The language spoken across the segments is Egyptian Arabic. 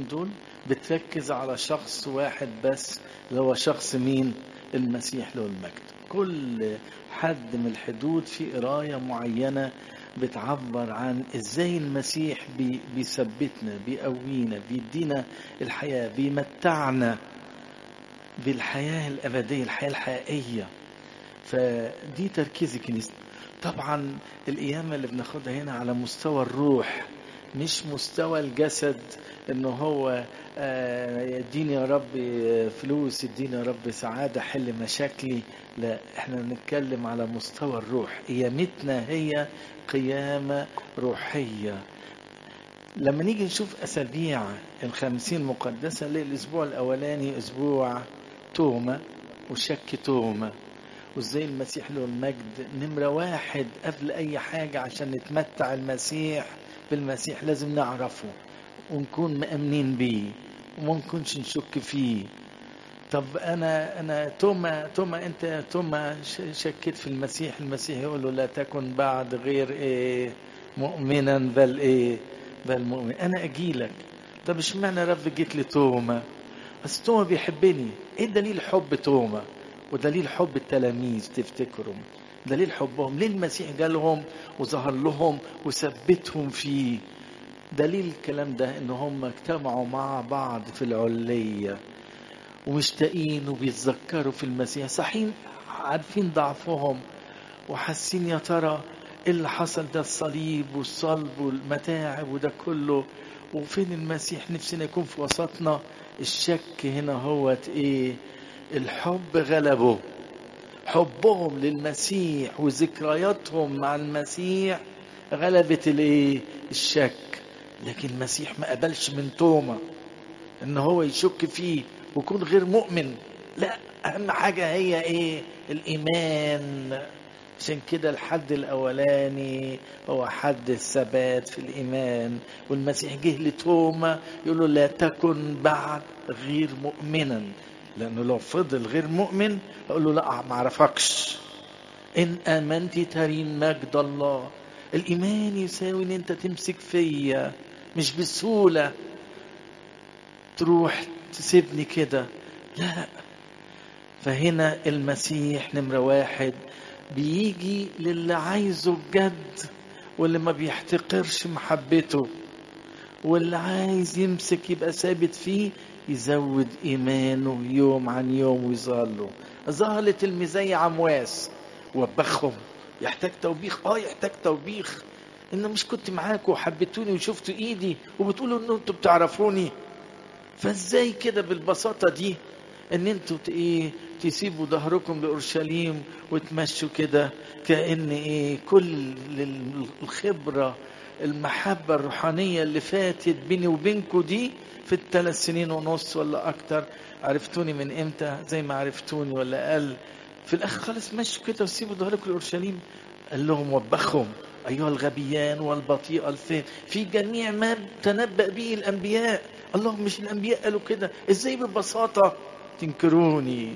اليومين دول بتركز على شخص واحد بس اللي هو شخص مين المسيح له المجد كل حد من الحدود في قراية معينة بتعبر عن ازاي المسيح بي بيثبتنا بيقوينا بيدينا الحياة بيمتعنا بالحياة الأبدية الحياة الحقيقية فدي تركيز الكنيسة طبعا القيامة اللي بناخدها هنا على مستوى الروح مش مستوى الجسد انه هو يديني يا رب فلوس يديني يا رب سعادة حل مشاكلي لا احنا بنتكلم على مستوى الروح قيامتنا هي قيامة روحية لما نيجي نشوف أسابيع الخمسين مقدسة الأسبوع الأولاني أسبوع توما وشك توما وازاي المسيح له المجد نمرة واحد قبل أي حاجة عشان نتمتع المسيح بالمسيح لازم نعرفه ونكون مأمنين بيه وما نكونش نشك فيه طب انا انا توما توما انت توما شكيت في المسيح المسيح يقول له لا تكن بعد غير ايه مؤمنا بل ايه بل مؤمن انا اجيلك طب اشمعنى رب جيت لتوما بس توما بيحبني ايه دليل حب توما ودليل حب التلاميذ تفتكروا دليل حبهم ليه المسيح جالهم وظهر لهم وثبتهم فيه دليل الكلام ده ان هم اجتمعوا مع بعض في العليه ومشتاقين وبيتذكروا في المسيح صحيح عارفين ضعفهم وحاسين يا ترى ايه اللي حصل ده الصليب والصلب والمتاعب وده كله وفين المسيح نفسنا يكون في وسطنا الشك هنا هو ايه الحب غلبه حبهم للمسيح وذكرياتهم مع المسيح غلبت الايه الشك لكن المسيح ما قبلش من توما ان هو يشك فيه ويكون غير مؤمن لا اهم حاجه هي ايه الايمان عشان كده الحد الاولاني هو حد الثبات في الايمان والمسيح جه لتوما يقول له لا تكن بعد غير مؤمنا لانه لو فضل غير مؤمن اقول له لا ما اعرفكش ان امنت ترين مجد الله الايمان يساوي ان انت تمسك فيا مش بسهوله تروح تسيبني كده لا فهنا المسيح نمرة واحد بيجي للي عايزه بجد واللي ما بيحتقرش محبته واللي عايز يمسك يبقى ثابت فيه يزود إيمانه يوم عن يوم ويظهر له ظهرت المزية عمواس وبخهم يحتاج توبيخ اه يحتاج توبيخ ان مش كنت معاكم وحبيتوني وشفتوا ايدي وبتقولوا ان انتوا بتعرفوني فازاي كده بالبساطة دي ان انتوا ايه تسيبوا ظهركم لأورشليم وتمشوا كده كأن ايه كل الخبرة المحبة الروحانية اللي فاتت بيني وبينكم دي في الثلاث سنين ونص ولا أكتر عرفتوني من إمتى زي ما عرفتوني ولا قال في الآخر خالص مشوا كده وسيبوا ظهركم لأورشليم قال لهم وبخهم أيها الغبيان والبطيء الفهم في جميع ما تنبأ به الأنبياء اللهم مش الأنبياء قالوا كده إزاي ببساطة تنكروني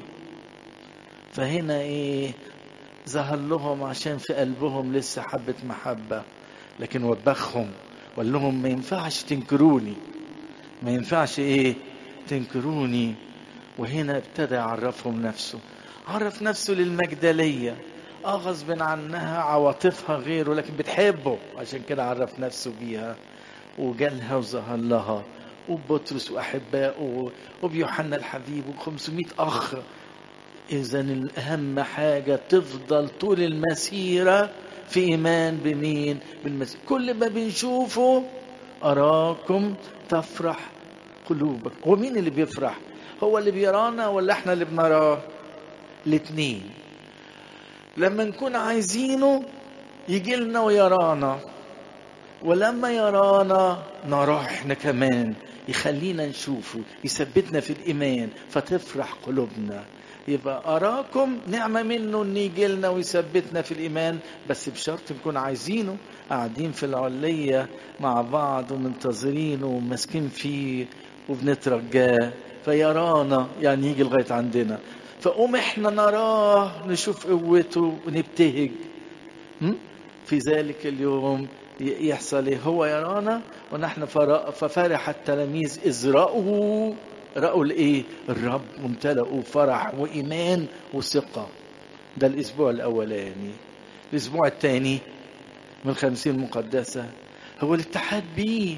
فهنا إيه ظهر لهم عشان في قلبهم لسه حبة محبة لكن وبخهم وقال لهم ما ينفعش تنكروني ما ينفعش ايه تنكروني وهنا ابتدى يعرفهم نفسه عرف نفسه للمجدلية اه غصب عنها عواطفها غيره لكن بتحبه عشان كده عرف نفسه بيها وجالها وظهر لها وبطرس واحبائه وبيوحنا الحبيب و500 اخ اذا الاهم حاجه تفضل طول المسيره في ايمان بمين بالمسيح كل ما بنشوفه اراكم تفرح قلوبك هو مين اللي بيفرح هو اللي بيرانا ولا احنا اللي بنراه الاثنين لما نكون عايزينه يجي لنا ويرانا ولما يرانا نراه احنا كمان يخلينا نشوفه يثبتنا في الايمان فتفرح قلوبنا يبقى أراكم نعمة منه إن يجي لنا ويثبتنا في الإيمان بس بشرط نكون عايزينه قاعدين في العلية مع بعض ومنتظرينه وماسكين فيه وبنترجاه فيرانا يعني يجي لغاية عندنا فقوم احنا نراه نشوف قوته ونبتهج في ذلك اليوم يحصل ايه هو يرانا ونحن فر- ففرح التلاميذ إذ رأوا رأوا الإيه؟ الرب وامتلأوا فرح وإيمان وثقة ده الأسبوع الأولاني الأسبوع الثاني من الخمسين المقدسة هو الاتحاد بيه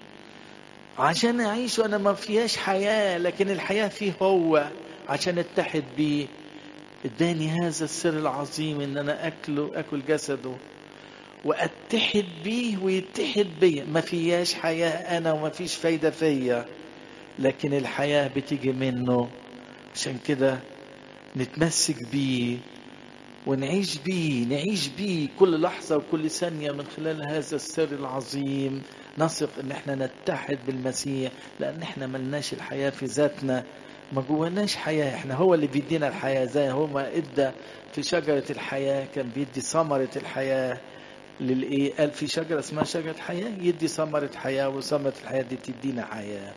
عشان أعيش وأنا ما فيهاش حياة لكن الحياة فيه هو عشان اتحد بيه اداني هذا السر العظيم ان انا اكله اكل جسده واتحد بيه ويتحد بيا ما فياش حياة انا وما فيش فايدة فيا لكن الحياة بتيجي منه عشان كده نتمسك بيه ونعيش بيه نعيش بيه كل لحظة وكل ثانية من خلال هذا السر العظيم نثق ان احنا نتحد بالمسيح لان احنا ملناش الحياة في ذاتنا ما جواناش حياة احنا هو اللي بيدينا الحياة زي هو ما ادى في شجرة الحياة كان بيدي ثمرة الحياة للايه قال في شجرة اسمها شجرة حياة يدي ثمرة حياة وثمرة الحياة دي تدينا حياة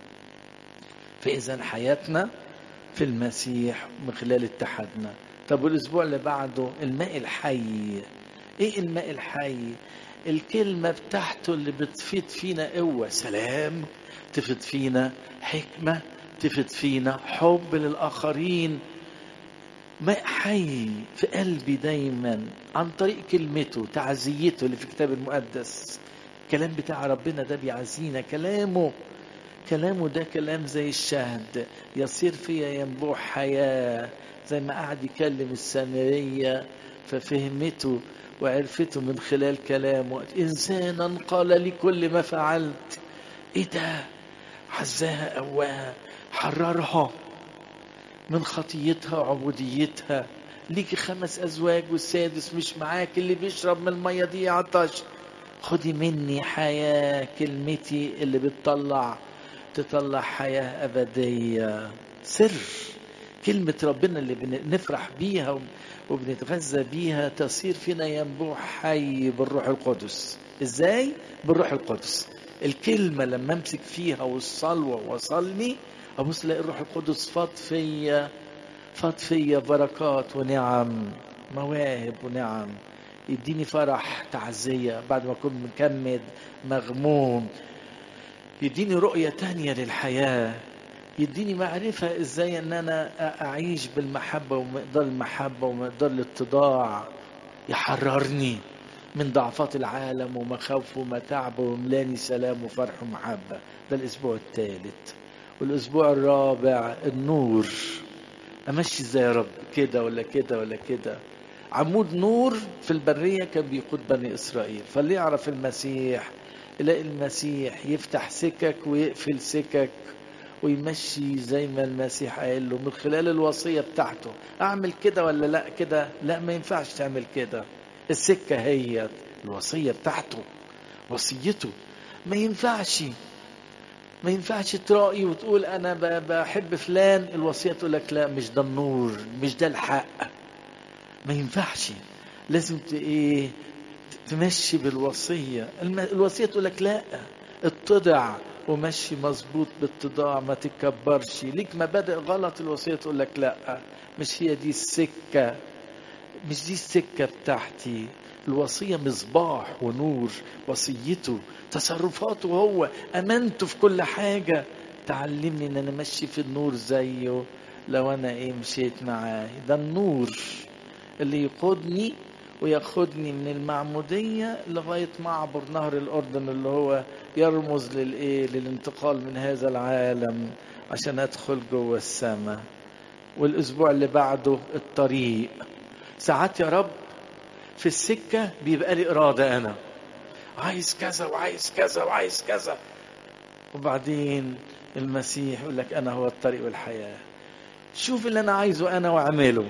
فإذا حياتنا في المسيح من خلال اتحادنا طب والأسبوع اللي بعده الماء الحي إيه الماء الحي الكلمة بتاعته اللي بتفيد فينا قوة سلام تفيد فينا حكمة تفيد فينا حب للآخرين ماء حي في قلبي دايما عن طريق كلمته تعزيته اللي في الكتاب المقدس الكلام بتاع ربنا ده بيعزينا كلامه كلامه ده كلام زي الشهد يصير فيها ينبوع حياة زي ما قعد يكلم السامرية ففهمته وعرفته من خلال كلامه إنسانا قال لي كل ما فعلت إيه ده عزاها قواها حررها من خطيتها وعبوديتها ليكي خمس أزواج والسادس مش معاك اللي بيشرب من المية دي يعطش خدي مني حياة كلمتي اللي بتطلع تطلع حياة أبدية سر كلمة ربنا اللي بنفرح بيها وبنتغذى بيها تصير فينا ينبوع حي بالروح القدس ازاي بالروح القدس الكلمة لما امسك فيها والصلوة واصلي ابص الاقي الروح القدس فاض فيا فاض فيا بركات ونعم مواهب ونعم يديني فرح تعزية بعد ما أكون مكمد مغموم يديني رؤية تانية للحياة يديني معرفة ازاي ان انا اعيش بالمحبة ومقدار المحبة ومقدار الاتضاع يحررني من ضعفات العالم ومخاوفه ومتاعبه وملاني سلام وفرح ومحبة ده الاسبوع الثالث والاسبوع الرابع النور امشي ازاي يا رب كده ولا كده ولا كده عمود نور في البرية كان بيقود بني إسرائيل فاللي يعرف المسيح يلاقي المسيح يفتح سكك ويقفل سكك ويمشي زي ما المسيح قال له من خلال الوصية بتاعته أعمل كده ولا لا كده لا ما ينفعش تعمل كده السكة هي الوصية بتاعته وصيته ما ينفعش ما ينفعش ترائي وتقول أنا بحب فلان الوصية تقول لك لا مش ده النور مش ده الحق ما ينفعش لازم ايه تمشي بالوصية الوصية تقول لك لا اتضع ومشي مظبوط باتضاع ما تتكبرش ليك مبادئ غلط الوصية تقول لك لا مش هي دي السكة مش دي السكة بتاعتي الوصية مصباح ونور وصيته تصرفاته هو أمانته في كل حاجة تعلمني ان انا ماشي في النور زيه لو انا ايه مشيت معاه ده النور اللي يقودني وياخدني من المعمودية لغاية ما أعبر نهر الأردن اللي هو يرمز للإيه للانتقال من هذا العالم عشان أدخل جوه السماء والأسبوع اللي بعده الطريق ساعات يا رب في السكة بيبقى لي إرادة أنا عايز كذا وعايز كذا وعايز كذا وبعدين المسيح يقول لك أنا هو الطريق والحياة شوف اللي أنا عايزه أنا وأعمله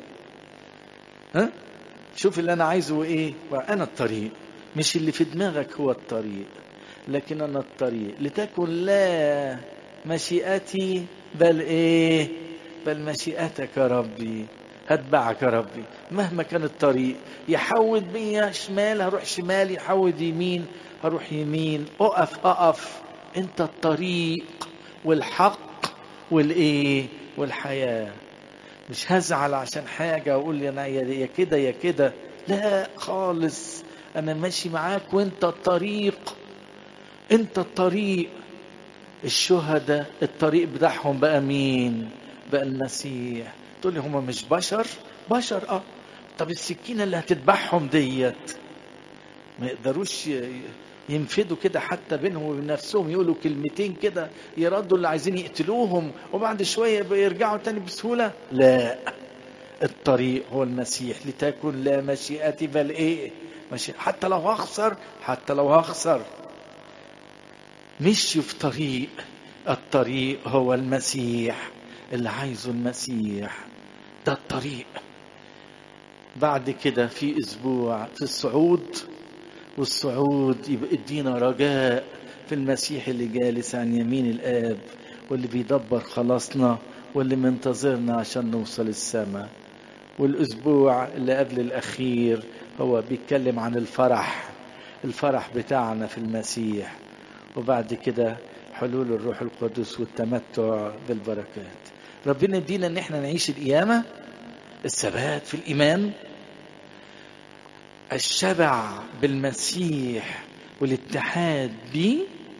ها شوف اللي انا عايزه ايه وانا الطريق مش اللي في دماغك هو الطريق لكن انا الطريق لتكن لا مشيئتي بل ايه بل مشيئتك يا ربي هتبعك يا ربي مهما كان الطريق يحود بيا شمال هروح شمال يحود يمين هروح يمين اقف اقف انت الطريق والحق والايه والحياه مش هزعل عشان حاجة وأقول لي أنا يا كده يا كده لا خالص أنا ماشي معاك وأنت الطريق انت الطريق الشهداء الطريق بتاعهم بقى مين بقى المسيح تقول لي هم مش بشر بشر اه طب السكينة اللي هتذبحهم ديت ما يقدروش ينفدوا كده حتى بينهم وبين نفسهم يقولوا كلمتين كده يردوا اللي عايزين يقتلوهم وبعد شوية يرجعوا تاني بسهولة لا الطريق هو المسيح لتكن لا مشيئتي بل ايه مشيئة حتى لو هخسر حتى لو هخسر مشوا في طريق الطريق هو المسيح اللي عايزه المسيح ده الطريق بعد كده في اسبوع في الصعود والصعود يبقى ادينا رجاء في المسيح اللي جالس عن يمين الاب واللي بيدبر خلاصنا واللي منتظرنا عشان نوصل السماء والاسبوع اللي قبل الاخير هو بيتكلم عن الفرح الفرح بتاعنا في المسيح وبعد كده حلول الروح القدس والتمتع بالبركات ربنا يدينا ان احنا نعيش القيامه الثبات في الايمان الشبع بالمسيح والاتحاد بيه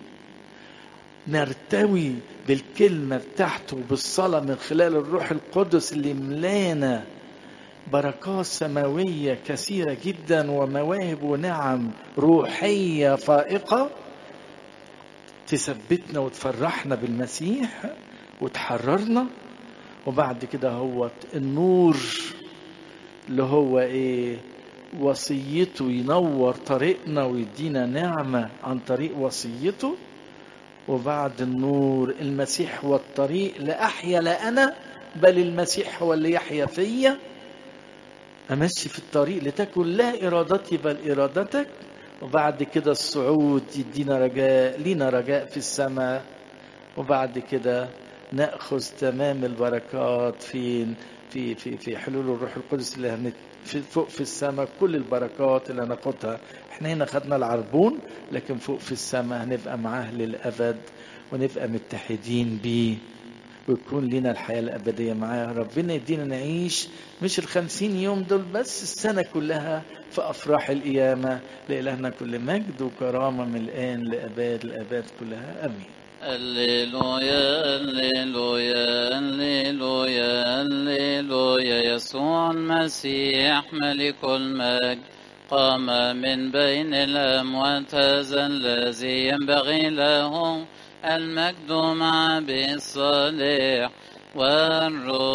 نرتوي بالكلمة بتاعته بالصلاة من خلال الروح القدس اللي ملانا بركات سماوية كثيرة جدا ومواهب ونعم روحية فائقة تثبتنا وتفرحنا بالمسيح وتحررنا وبعد كده هو النور اللي هو ايه وصيته ينور طريقنا ويدينا نعمة عن طريق وصيته وبعد النور المسيح هو الطريق لا أحيا لا أنا بل المسيح هو اللي يحيا فيا أمشي في الطريق لتكن لا إرادتي بل إرادتك وبعد كده الصعود يدينا رجاء لينا رجاء في السماء وبعد كده ناخذ تمام البركات فين في في في حلول الروح القدس اللي هنت في فوق في السماء كل البركات اللي هناخدها احنا هنا خدنا العربون لكن فوق في السماء هنبقى معاه للابد ونبقى متحدين بيه ويكون لنا الحياة الأبدية معاه ربنا يدينا نعيش مش الخمسين يوم دول بس السنة كلها في أفراح القيامة لإلهنا كل مجد وكرامة من الآن لأباد الأباد كلها آمين هللويا هللويا هللويا هللويا يسوع المسيح ملك المجد قام من بين الأموات هذا الذي ينبغي له المجد مع بالصالح والروح